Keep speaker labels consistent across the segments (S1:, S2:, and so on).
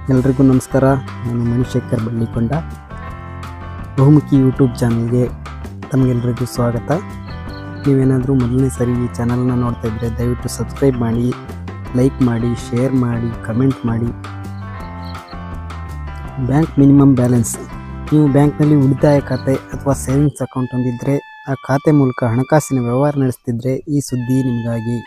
S1: ಎಲ್ರಿಗೂ ನಮಸ್ಕಾರ ನಾನು ಮಣಿಶೇಖರ್ ಬಳ್ಳಿಕೊಂಡ ಬಹುಮುಖಿ ಯೂಟ್ಯೂಬ್ ಚಾನಲ್ಗೆ ತಮಗೆಲ್ಲರಿಗೂ ಸ್ವಾಗತ ನೀವೇನಾದರೂ ಮೊದಲನೇ ಸರಿ ಈ ಚಾನಲ್ನ ನೋಡ್ತಾ ಇದ್ದರೆ ದಯವಿಟ್ಟು ಸಬ್ಸ್ಕ್ರೈಬ್ ಮಾಡಿ ಲೈಕ್ ಮಾಡಿ ಶೇರ್ ಮಾಡಿ ಕಮೆಂಟ್ ಮಾಡಿ ಬ್ಯಾಂಕ್ ಮಿನಿಮಮ್ ಬ್ಯಾಲೆನ್ಸ್ ನೀವು ಬ್ಯಾಂಕ್ನಲ್ಲಿ ಉಳಿತಾಯ ಖಾತೆ ಅಥವಾ ಸೇವಿಂಗ್ಸ್ ಅಕೌಂಟ್ ಹೊಂದಿದ್ದರೆ ಆ ಖಾತೆ ಮೂಲಕ ಹಣಕಾಸಿನ ವ್ಯವಹಾರ ನಡೆಸ್ತಿದ್ರೆ ಈ ಸುದ್ದಿ ನಿಮಗಾಗಿ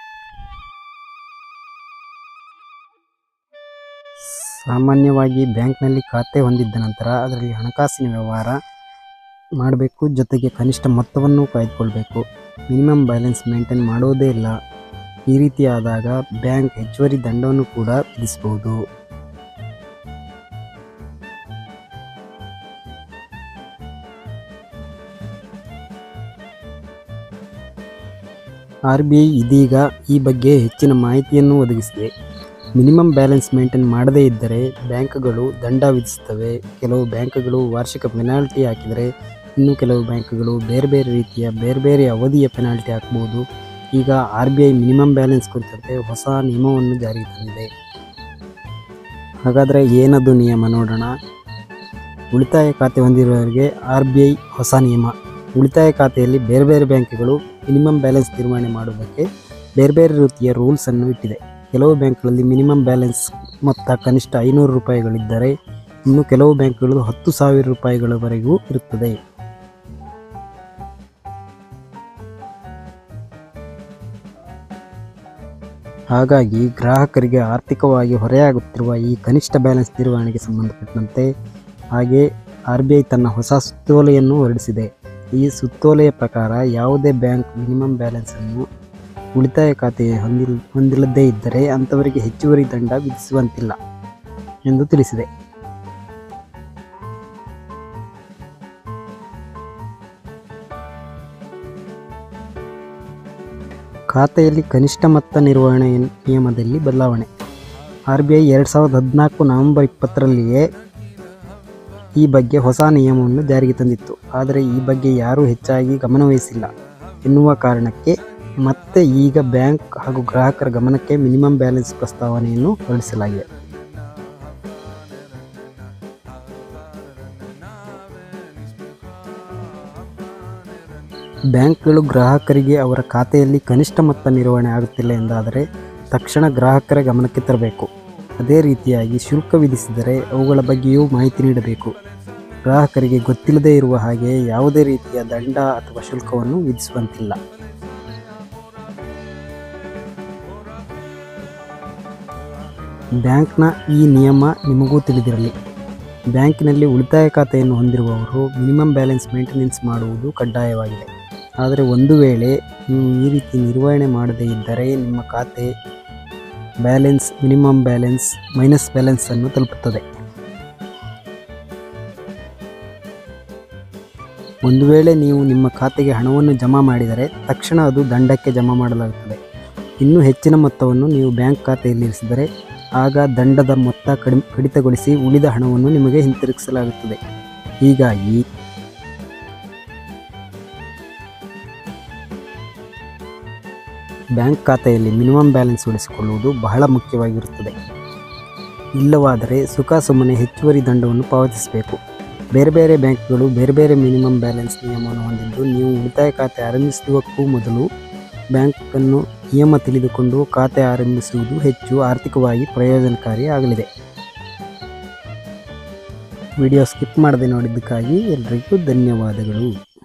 S1: ಸಾಮಾನ್ಯವಾಗಿ ಬ್ಯಾಂಕ್ನಲ್ಲಿ ಖಾತೆ ಹೊಂದಿದ್ದ ನಂತರ ಅದರಲ್ಲಿ ಹಣಕಾಸಿನ ವ್ಯವಹಾರ ಮಾಡಬೇಕು ಜೊತೆಗೆ ಕನಿಷ್ಠ ಮೊತ್ತವನ್ನು ಕಾಯ್ದುಕೊಳ್ಬೇಕು ಮಿನಿಮಮ್ ಬ್ಯಾಲೆನ್ಸ್ ಮೇಂಟೈನ್ ಮಾಡೋದೇ ಇಲ್ಲ ಈ ರೀತಿ ಆದಾಗ ಬ್ಯಾಂಕ್ ಹೆಚ್ಚುವರಿ ದಂಡವನ್ನು ಕೂಡ ವಿಧಿಸಬಹುದು ಆರ್ ಬಿ ಐ ಇದೀಗ ಈ ಬಗ್ಗೆ ಹೆಚ್ಚಿನ ಮಾಹಿತಿಯನ್ನು ಒದಗಿಸಿದೆ ಮಿನಿಮಮ್ ಬ್ಯಾಲೆನ್ಸ್ ಮೇಂಟೈನ್ ಮಾಡದೇ ಇದ್ದರೆ ಬ್ಯಾಂಕ್ಗಳು ದಂಡ ವಿಧಿಸುತ್ತವೆ ಕೆಲವು ಬ್ಯಾಂಕ್ಗಳು ವಾರ್ಷಿಕ ಪೆನಾಲ್ಟಿ ಹಾಕಿದರೆ ಇನ್ನು ಕೆಲವು ಬ್ಯಾಂಕ್ಗಳು ಬೇರೆ ಬೇರೆ ರೀತಿಯ ಬೇರೆ ಬೇರೆ ಅವಧಿಯ ಪೆನಾಲ್ಟಿ ಹಾಕಬಹುದು ಈಗ R B I minimum balance ಕುರಿತಂತೆ ಹೊಸ ನಿಯಮವನ್ನು ಜಾರಿಗೆ ತಂದಿದೆ ಹಾಗಾದರೆ ಏನದು ನಿಯಮ ನೋಡೋಣ ಉಳಿತಾಯ ಖಾತೆ ಹೊಂದಿರುವವರಿಗೆ ಆರ್ ಬಿ ಐ ಹೊಸ ನಿಯಮ ಉಳಿತಾಯ ಖಾತೆಯಲ್ಲಿ ಬೇರೆ ಬೇರೆ ಬ್ಯಾಂಕ್ಗಳು ಮಿನಿಮಮ್ ಬ್ಯಾಲೆನ್ಸ್ ನಿರ್ವಹಣೆ ಮಾಡುವುದಕ್ಕೆ ಬೇರೆ ಬೇರೆ ರೀತಿಯ ರೂಲ್ಸನ್ನು ಇಟ್ಟಿದೆ ಕೆಲವು ಬ್ಯಾಂಕ್ಗಳಲ್ಲಿ ಮಿನಿಮಮ್ ಬ್ಯಾಲೆನ್ಸ್ ಮೊತ್ತ ಕನಿಷ್ಠ ಐನೂರು ರೂಪಾಯಿಗಳಿದ್ದರೆ ಇನ್ನು ಕೆಲವು ಬ್ಯಾಂಕ್ಗಳು ಹತ್ತು ಸಾವಿರ ರೂಪಾಯಿಗಳವರೆಗೂ ಇರುತ್ತದೆ ಹಾಗಾಗಿ ಗ್ರಾಹಕರಿಗೆ ಆರ್ಥಿಕವಾಗಿ ಹೊರೆಯಾಗುತ್ತಿರುವ ಈ ಕನಿಷ್ಠ ಬ್ಯಾಲೆನ್ಸ್ ನಿರ್ವಹಣೆಗೆ ಸಂಬಂಧಪಟ್ಟಂತೆ ಹಾಗೆ ಆರ್ ಬಿ ಐ ತನ್ನ ಹೊಸ ಸುತ್ತೋಲೆಯನ್ನು ಹೊರಡಿಸಿದೆ ಈ ಸುತ್ತೋಲೆಯ ಪ್ರಕಾರ ಯಾವುದೇ ಬ್ಯಾಂಕ್ ಮಿನಿಮಮ್ ಬ್ಯಾಲೆನ್ಸನ್ನು ಉಳಿತಾಯ ಖಾತೆ ಹೊಂದಿಲ್ ಹೊಂದಿಲ್ಲದೇ ಇದ್ದರೆ ಅಂಥವರಿಗೆ ಹೆಚ್ಚುವರಿ ದಂಡ ವಿಧಿಸುವಂತಿಲ್ಲ ಎಂದು ತಿಳಿಸಿದೆ ಖಾತೆಯಲ್ಲಿ ಕನಿಷ್ಠ ಮೊತ್ತ ನಿರ್ವಹಣೆ ನಿಯಮದಲ್ಲಿ ಬದಲಾವಣೆ ಆರ್ ಬಿ ಐ ಎರಡು ಸಾವಿರದ ಹದಿನಾಲ್ಕು ನವೆಂಬರ್ ಇಪ್ಪತ್ತರಲ್ಲಿಯೇ ಈ ಬಗ್ಗೆ ಹೊಸ ನಿಯಮವನ್ನು ಜಾರಿಗೆ ತಂದಿತ್ತು ಆದರೆ ಈ ಬಗ್ಗೆ ಯಾರೂ ಹೆಚ್ಚಾಗಿ ಗಮನವಹಿಸಿಲ್ಲ ಎನ್ನುವ ಕಾರಣಕ್ಕೆ ಮತ್ತೆ ಈಗ ಬ್ಯಾಂಕ್ ಹಾಗೂ ಗ್ರಾಹಕರ ಗಮನಕ್ಕೆ ಮಿನಿಮಮ್ ಬ್ಯಾಲೆನ್ಸ್ ಪ್ರಸ್ತಾವನೆಯನ್ನು ಹೊರಡಿಸಲಾಗಿದೆ ಬ್ಯಾಂಕ್ಗಳು ಗ್ರಾಹಕರಿಗೆ ಅವರ ಖಾತೆಯಲ್ಲಿ ಕನಿಷ್ಠ ಮೊತ್ತ ನಿರ್ವಹಣೆ ಆಗುತ್ತಿಲ್ಲ ಎಂದಾದರೆ ತಕ್ಷಣ ಗ್ರಾಹಕರ ಗಮನಕ್ಕೆ ತರಬೇಕು ಅದೇ ರೀತಿಯಾಗಿ ಶುಲ್ಕ ವಿಧಿಸಿದರೆ ಅವುಗಳ ಬಗ್ಗೆಯೂ ಮಾಹಿತಿ ನೀಡಬೇಕು ಗ್ರಾಹಕರಿಗೆ ಗೊತ್ತಿಲ್ಲದೇ ಇರುವ ಹಾಗೆ ಯಾವುದೇ ರೀತಿಯ ದಂಡ ಅಥವಾ ಶುಲ್ಕವನ್ನು ವಿಧಿಸುವಂತಿಲ್ಲ ಬ್ಯಾಂಕ್ನ ಈ ನಿಯಮ ನಿಮಗೂ ತಿಳಿದಿರಲಿ ಬ್ಯಾಂಕಿನಲ್ಲಿ ಉಳಿತಾಯ ಖಾತೆಯನ್ನು ಹೊಂದಿರುವವರು ಮಿನಿಮಮ್ ಬ್ಯಾಲೆನ್ಸ್ ಮೇಂಟೆನೆನ್ಸ್ ಮಾಡುವುದು ಕಡ್ಡಾಯವಾಗಿದೆ ಆದರೆ ಒಂದು ವೇಳೆ ನೀವು ಈ ರೀತಿ ನಿರ್ವಹಣೆ ಮಾಡದೇ ಇದ್ದರೆ ನಿಮ್ಮ ಖಾತೆ ಬ್ಯಾಲೆನ್ಸ್ ಮಿನಿಮಮ್ ಬ್ಯಾಲೆನ್ಸ್ ಮೈನಸ್ ಬ್ಯಾಲೆನ್ಸನ್ನು ತಲುಪುತ್ತದೆ ಒಂದು ವೇಳೆ ನೀವು ನಿಮ್ಮ ಖಾತೆಗೆ ಹಣವನ್ನು ಜಮಾ ಮಾಡಿದರೆ ತಕ್ಷಣ ಅದು ದಂಡಕ್ಕೆ ಜಮಾ ಮಾಡಲಾಗುತ್ತದೆ ಇನ್ನೂ ಹೆಚ್ಚಿನ ಮೊತ್ತವನ್ನು ನೀವು ಬ್ಯಾಂಕ್ ಖಾತೆಯಲ್ಲಿ ಇರಿಸಿದರೆ ಆಗ ದಂಡದ ಮೊತ್ತ ಕಡಿಮೆ ಕಡಿತಗೊಳಿಸಿ ಉಳಿದ ಹಣವನ್ನು ನಿಮಗೆ ಹಿಂತಿರುಗಿಸಲಾಗುತ್ತದೆ ಹೀಗಾಗಿ ಬ್ಯಾಂಕ್ ಖಾತೆಯಲ್ಲಿ ಮಿನಿಮಮ್ ಬ್ಯಾಲೆನ್ಸ್ ಉಳಿಸಿಕೊಳ್ಳುವುದು ಬಹಳ ಮುಖ್ಯವಾಗಿರುತ್ತದೆ ಇಲ್ಲವಾದರೆ ಸುಖ ಸುಮ್ಮನೆ ಹೆಚ್ಚುವರಿ ದಂಡವನ್ನು ಪಾವತಿಸಬೇಕು ಬೇರೆ ಬೇರೆ ಬ್ಯಾಂಕ್ಗಳು ಬೇರೆ ಬೇರೆ ಮಿನಿಮಮ್ ಬ್ಯಾಲೆನ್ಸ್ ನಿಯಮವನ್ನು ಹೊಂದಿದ್ದು ನೀವು ಉಳಿತಾಯ ಖಾತೆ ಆರಂಭಿಸುವಕ್ಕೂ ಮೊದಲು ಬ್ಯಾಂಕನ್ನು ನಿಯಮ ತಿಳಿದುಕೊಂಡು ಖಾತೆ ಆರಂಭಿಸುವುದು ಹೆಚ್ಚು ಆರ್ಥಿಕವಾಗಿ ಪ್ರಯೋಜನಕಾರಿ ಆಗಲಿದೆ ವಿಡಿಯೋ ಸ್ಕಿಪ್ ಮಾಡದೆ ನೋಡಿದ್ದಕ್ಕಾಗಿ ಎಲ್ರಿಗೂ ಧನ್ಯವಾದಗಳು